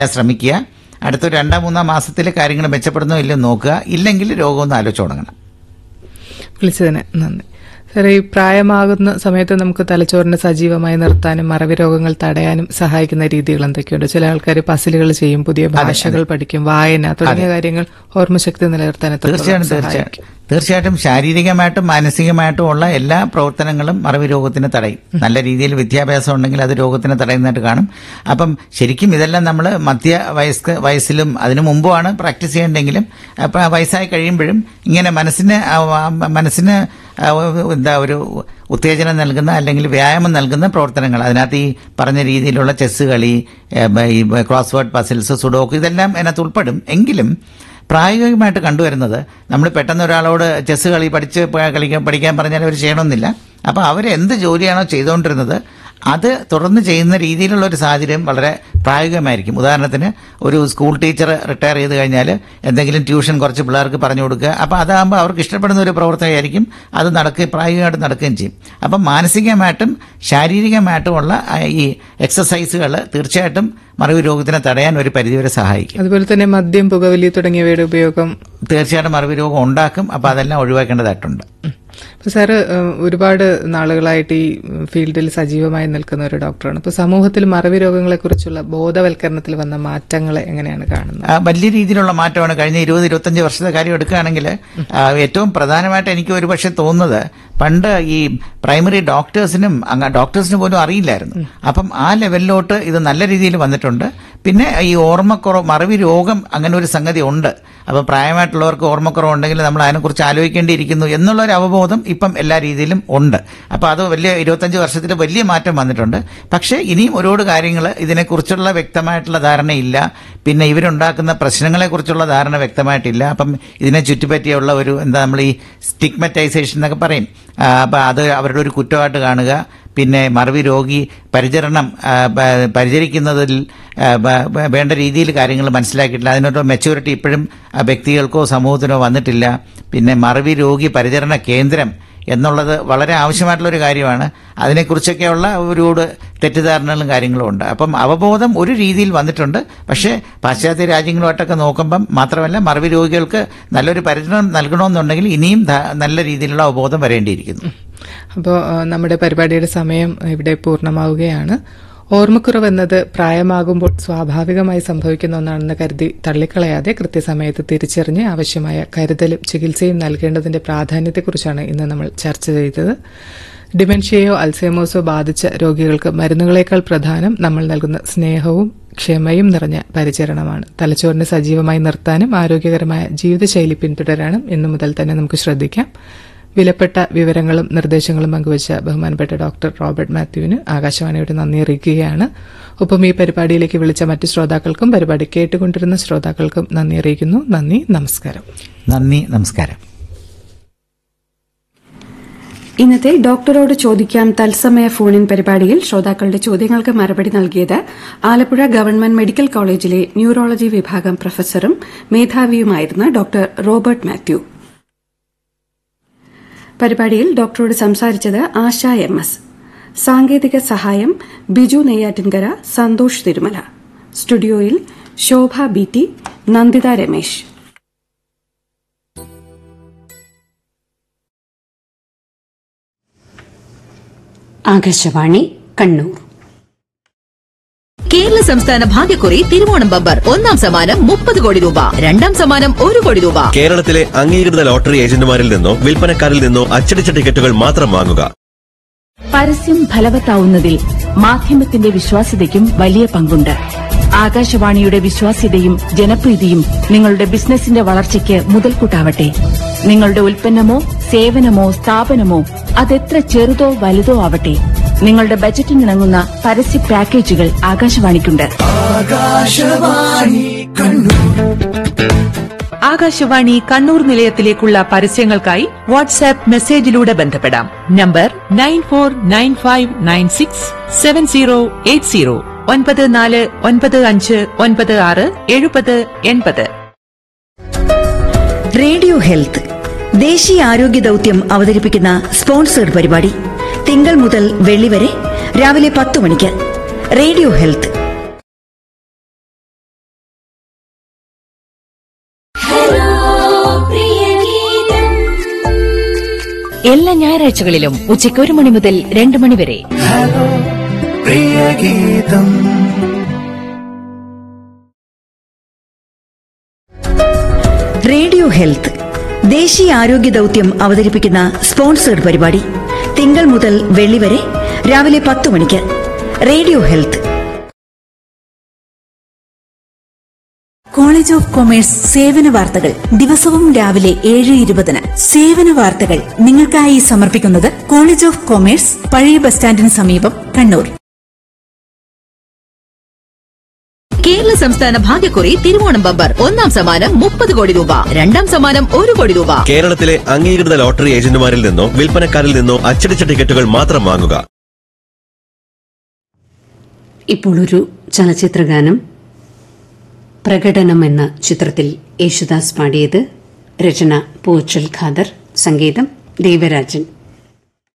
ശ്രമിക്കുക അടുത്ത ഒരു രണ്ടാം മൂന്നാം മാസത്തിൽ കാര്യങ്ങൾ മെച്ചപ്പെടുന്നോ ഇല്ലയോ നോക്കുക ഇല്ലെങ്കിൽ രോഗമൊന്ന് ആലോചിച്ച് തുടങ്ങണം വിളിച്ചതിന് നന്ദി സാറേ ഈ പ്രായമാകുന്ന സമയത്ത് നമുക്ക് തലച്ചോറിനെ സജീവമായി നിർത്താനും മറവി രോഗങ്ങൾ തടയാനും സഹായിക്കുന്ന രീതികൾ എന്തൊക്കെയുണ്ട് ചില ആൾക്കാർ പസിലുകൾ ചെയ്യും പുതിയ ഭാഷകൾ പഠിക്കും വായന തുടങ്ങിയ കാര്യങ്ങൾ ഓർമ്മശക്തി നിലനിർത്താൻ എത്രത്തോളം തീർച്ചയായിട്ടും സഹായിക്കും? തീർച്ചയായിട്ടും തീർച്ചയായിട്ടും ശാരീരികമായിട്ടും മാനസികമായിട്ടും ഉള്ള എല്ലാ പ്രവർത്തനങ്ങളും മറവി രോഗത്തിന് തടയും നല്ല രീതിയിൽ വിദ്യാഭ്യാസം ഉണ്ടെങ്കിൽ അത് രോഗത്തിന് തടയുന്നതായിട്ട് കാണും അപ്പം ശരിക്കും ഇതെല്ലാം നമ്മൾ മധ്യ വയസ്ക വയസ്സിലും അതിനു മുമ്പുമാണ് പ്രാക്ടീസ് ചെയ്യേണ്ടെങ്കിലും അപ്പം വയസ്സായി കഴിയുമ്പോഴും ഇങ്ങനെ മനസ്സിന് ആ, ആ, മനസ്സിന് ആ, എന്താ ഒരു ഉത്തേജനം നൽകുന്ന അല്ലെങ്കിൽ വ്യായാമം നൽകുന്ന പ്രവർത്തനങ്ങൾ അതിനകത്ത് ഈ പറഞ്ഞ രീതിയിലുള്ള ചെസ് കളി ഏ, ബ- ഈ ക്രോസ് വേർഡ് പസിൽസ് സുഡോക്ക് ഇതെല്ലാം അതിനകത്ത് ഉൾപ്പെടും എങ്കിലും പ്രായോഗികമായിട്ട് കണ്ടുവരുന്നത് നമ്മൾ പെട്ടെന്ന് ഒരാളോട് ചെസ് കളി പഠിച്ച് പ- കളിക്കാൻ പഠിക്കാൻ പറഞ്ഞാൽ അവർ ചെയ്യണമെന്നില്ല അപ്പോൾ അവർ എന്ത് ജോലിയാണോ ചെയ്തുകൊണ്ടിരുന്നത് അത് തുടർന്ന് ചെയ്യുന്ന രീതിയിലുള്ള ഒരു സാഹചര്യം വളരെ പ്രായോഗികമായിരിക്കും ഉദാഹരണത്തിന് ഒരു സ്കൂൾ ടീച്ചർ റിട്ടയർ ചെയ്ത് കഴിഞ്ഞാൽ എന്തെങ്കിലും ട്യൂഷൻ കുറച്ച് പിള്ളേർക്ക് പറഞ്ഞു കൊടുക്കുക അപ്പോൾ അതാകുമ്പോൾ അവർക്ക് ഇഷ്ടപ്പെടുന്ന ഒരു പ്രവർത്തനമായിരിക്കും അത് നടക്കുകയും പ്രായോഗികമായിട്ട് നടക്കുകയും ചെയ്യും അപ്പം മാനസികമായിട്ടും ശാരീരികമായിട്ടുമുള്ള ആ, ഈ എക്സസൈസുകൾ തീർച്ചയായിട്ടും മറവി രോഗത്തിനെ തടയാൻ ഒരു പരിധിവരെ സഹായിക്കും അതുപോലെ തന്നെ മദ്യം പുകവലി തുടങ്ങിയവയുടെ ഉപയോഗം തീർച്ചയായിട്ടും മറവി രോഗം ഉണ്ടാക്കും അപ്പോൾ അതെല്ലാം ഒഴിവാക്കേണ്ടതായിട്ടുണ്ട് അപ്പൊ സാറ് ഏഹ്, ഒരുപാട് നാളുകളായിട്ട് ഈ ഫീൽഡിൽ സജീവമായി നിൽക്കുന്ന ഒരു ഡോക്ടറാണ് അപ്പൊ സമൂഹത്തിൽ മറവി രോഗങ്ങളെക്കുറിച്ചുള്ള ബോധവൽക്കരണത്തിൽ വന്ന മാറ്റങ്ങളെ എങ്ങനെയാണ് കാണുന്നത് ആ, വലിയ രീതിയിലുള്ള മാറ്റമാണ് കഴിഞ്ഞ ഇരുപത് ഇരുപത്തഞ്ച് വർഷത്തെ കാര്യം എടുക്കുകയാണെങ്കിൽ ആ, ഏറ്റവും പ്രധാനമായിട്ട് എനിക്ക് ഒരു പക്ഷേ തോന്നുന്നത് പണ്ട് ഈ പ്രൈമറി ഡോക്ടേഴ്സിനും അങ്ങ് ഡോക്ടേഴ്സിന് പോലും അറിയില്ലായിരുന്നു അപ്പം ആ ലെവലിലോട്ട് ഇത് നല്ല രീതിയിൽ വന്നിട്ടുണ്ട് പിന്നെ ഈ ഓർമ്മക്കുറവ് മറവി രോഗം അങ്ങനെ ഒരു സംഗതി ഉണ്ട് അപ്പോൾ പ്രായമായിട്ടുള്ളവർക്ക് ഓർമ്മക്കുറവ് ഉണ്ടെങ്കിൽ നമ്മൾ അതിനെക്കുറിച്ച് ആലോചിക്കേണ്ടിയിരിക്കുന്നു എന്നുള്ള ഒരു അവബോധം ഇപ്പം എല്ലാ രീതിയിലും ഉണ്ട് അപ്പോൾ അത് വലിയ ഇരുപത്തഞ്ച് വർഷത്തിൽ വലിയ മാറ്റം വന്നിട്ടുണ്ട് പക്ഷേ ഇനിയും ഒരുപാട് കാര്യങ്ങൾ ഇതിനെക്കുറിച്ചുള്ള വ്യക്തമായിട്ടുള്ള ധാരണയില്ല പിന്നെ ഇവരുണ്ടാക്കുന്ന പ്രശ്നങ്ങളെക്കുറിച്ചുള്ള ധാരണ വ്യക്തമായിട്ടില്ല അപ്പം ഇതിനെ ചുറ്റിപ്പറ്റിയുള്ള ഒരു എന്താ നമ്മൾ ഈ സ്റ്റിഗ്മറ്റൈസേഷൻ എന്നൊക്കെ പറയും ആ, അപ്പം അത് അവരുടെ ഒരു കുറ്റമായിട്ട് കാണുക പിന്നെ മറവി രോഗി പരിചരണം ആ, പ- പരിചരിക്കുന്നതിൽ ആ, ബ- ബ- വേണ്ട രീതിയിൽ കാര്യങ്ങൾ മനസ്സിലാക്കിയിട്ടില്ല അതിനൊരു മെച്യൂരിറ്റി ഇപ്പോഴും ആ വ്യക്തികൾക്കോ സമൂഹത്തിനോ വന്നിട്ടില്ല പിന്നെ മറവി രോഗി പരിചരണ കേന്ദ്രം എന്നുള്ളത് വളരെ ആവശ്യമായിട്ടുള്ള ഒരു കാര്യമാണ് അതിനെക്കുറിച്ചൊക്കെയുള്ള ഒരുപാട് തെറ്റിദ്ധാരണകളും കാര്യങ്ങളും ഉണ്ട് അപ്പം അവബോധം ഒരു രീതിയിൽ വന്നിട്ടുണ്ട് പക്ഷേ പാശ്ചാത്യ രാജ്യങ്ങളുമായിട്ടൊക്കെ നോക്കുമ്പം മാത്രമല്ല മറവി രോഗികൾക്ക് നല്ലൊരു പരിചരണം നൽകണമെന്നുണ്ടെങ്കിൽ ഇനിയും ധ- നല്ല രീതിയിലുള്ള അവബോധം വരേണ്ടിയിരിക്കുന്നു അപ്പോൾ നമ്മുടെ പരിപാടിയുടെ സമയം ഇവിടെ പൂർണ്ണമാവുകയാണ് ഓർമ്മക്കുറവ് എന്നത് പ്രായമാകുമ്പോൾ സ്വാഭാവികമായി സംഭവിക്കുന്ന ഒന്നാണെന്ന് കരുതി തള്ളിക്കളയാതെ കൃത്യസമയത്ത് തിരിച്ചറിഞ്ഞ് ആവശ്യമായ കരുതലും ചികിത്സയും നൽകേണ്ടതിന്റെ പ്രാധാന്യത്തെക്കുറിച്ചാണ് ഇന്ന് നമ്മൾ ചർച്ച ചെയ്തത് ഡിമെൻഷ്യയോ അൽസൈമോസോ ബാധിച്ച രോഗികൾക്ക് മരുന്നുകളേക്കാൾ പ്രധാനം നമ്മൾ നൽകുന്ന സ്നേഹവും ക്ഷമയും നിറഞ്ഞ പരിചരണമാണ് തലച്ചോറിനെ സജീവമായി നിർത്താനും ആരോഗ്യകരമായ ജീവിതശൈലി പിന്തുടരാനും ഇന്നു മുതൽ തന്നെ നമുക്ക് ശ്രദ്ധിക്കാം വിലപ്പെട്ട വിവരങ്ങളും നിർദ്ദേശങ്ങളും പങ്കുവച്ച ബഹുമാനപ്പെട്ട ഡോക്ടർ റോബർട്ട് മാത്യുവിന് ആകാശവാണിയുടെ നന്ദി അറിയിക്കുകയാണ് ഒപ്പം ഈ പരിപാടിയിലേക്ക് വിളിച്ച മറ്റു ശ്രോതാക്കൾക്കും പരിപാടി കേട്ടുകൊണ്ടിരുന്ന ശ്രോതാക്കൾക്കും നന്ദി അറിയിക്കുന്നു നന്ദി നമസ്കാരം നന്ദി നമസ്കാരം ഇന്നത്തെ ഡോക്ടറോട് ചോദിക്കാം തത്സമയ ഫോണിൻ പരിപാടിയിൽ ശ്രോതാക്കളുടെ ചോദ്യങ്ങൾക്ക് മറുപടി നൽകിയത് ആലപ്പുഴ ഗവൺമെന്റ് മെഡിക്കൽ കോളേജിലെ ന്യൂറോളജി വിഭാഗം പ്രൊഫസറും മേധാവിയുമായിരുന്ന ഡോക്ടർ റോബർട്ട് മാത്യു പരിപാടിയിൽ ഡോക്ടറോട് സംസാരിച്ചത് ആശ എം എസ് സാങ്കേതിക സഹായം ബിജു നെയ്യാറ്റിൻകര സന്തോഷ് തിരുമല സ്റ്റുഡിയോയിൽ ശോഭ ബി ടി നന്ദിത രമേശ് ആകാശവാണി കണ്ണൂർ കേരള സംസ്ഥാന ഭാഗ്യക്കുറി തിരുവോണം ബമ്പർ ഒന്നാം സമ്മാനം മുപ്പത് കോടി രൂപ രണ്ടാം സമ്മാനം ഒരു കോടി രൂപ കേരളത്തിലെ അംഗീകൃത ലോട്ടറി ഏജന്റുമാരിൽ നിന്നോ വിൽപ്പനക്കാരിൽ നിന്നോ അച്ചടിച്ച ടിക്കറ്റുകൾ മാത്രം വാങ്ങുക പരസ്യം ഫലവത്താവുന്നതിൽ മാധ്യമത്തിന്റെ വിശ്വാസ്യതയ്ക്കും വലിയ പങ്കുണ്ട് ആകാശവാണിയുടെ വിശ്വാസ്യതയും ജനപ്രീതിയും നിങ്ങളുടെ ബിസിനസിന്റെ വളർച്ചയ്ക്ക് മുതൽക്കൂട്ടാവട്ടെ നിങ്ങളുടെ ഉൽപ്പന്നമോ സേവനമോ സ്ഥാപനമോ അതെത്ര ചെറുതോ വലുതോ ആവട്ടെ നിങ്ങളുടെ ബജറ്റിനിണങ്ങുന്ന പരസ്യ പാക്കേജുകൾ ആകാശവാണിക്കുണ്ട് ആകാശവാണി കണ്ണൂർ നിലയത്തിലേക്കുള്ള പരസ്യങ്ങൾക്കായി വാട്സാപ്പ് മെസ്സേജിലൂടെ ബന്ധപ്പെടാം number nine four nine five nine six seven zero eight zero ഒൻപത് നാല് ഒൻപത് അഞ്ച് ഒൻപത് ആറ് എഴുപത് എൺപത് റേഡിയോ ഹെൽത്ത് ദേശീയ ആരോഗ്യ ദൗത്യം അവതരിപ്പിക്കുന്ന സ്പോൺസേഡ് പരിപാടി തിങ്കൾ മുതൽ വെള്ളി വരെ രാവിലെ പത്ത് മണിക്ക് റേഡിയോ ഹെൽത്ത് എല്ലാ ഞായറാഴ്ചകളിലും ഉച്ചയ്ക്ക് ഒരു മണി മുതൽ രണ്ട് മണി വരെ റേഡിയോ ഹെൽത്ത് ദേശീയ ആരോഗ്യ ദൗത്യം അവതരിപ്പിക്കുന്ന സ്പോൺസേഡ് പരിപാടി തിങ്കൾ മുതൽ വെള്ളി വരെ രാവിലെ പത്ത് മണിക്ക് radio health college of commerce സേവന വാർത്തകൾ ദിവസവും രാവിലെ ഏഴ് ഇരുപതിന് സേവന വാർത്തകൾ നിങ്ങൾക്കായി സമർപ്പിക്കുന്നത് കോളേജ് ഓഫ് കൊമേഴ്സ് പഴയ ബസ് സ്റ്റാൻഡിന് സമീപം കണ്ണൂർ കേരള സംസ്ഥാന ഭാഗ്യക്കുറി തിരുവോണം ബമ്പർ ഒന്നാം സമ്മാനം മുപ്പത് കോടി രൂപ രണ്ടാം സമ്മാനം ഒരു കോടി രൂപ കേരളത്തിലെ അംഗീകൃത ലോട്ടറി ഏജന്റുമാരിൽ നിന്നോ വിൽപ്പനക്കാരിൽ നിന്നോ അച്ചടിച്ച ടിക്കറ്റുകൾ മാത്രം വാങ്ങുക ഇപ്പോൾ ഒരു ചലച്ചിത്രഗാനം പ്രകടനം എന്ന ചിത്രത്തിൽ യേശുദാസ് പാടിയത് രചന പൂച്ചൽ ഖാദർ സംഗീതം ദേവരാജൻ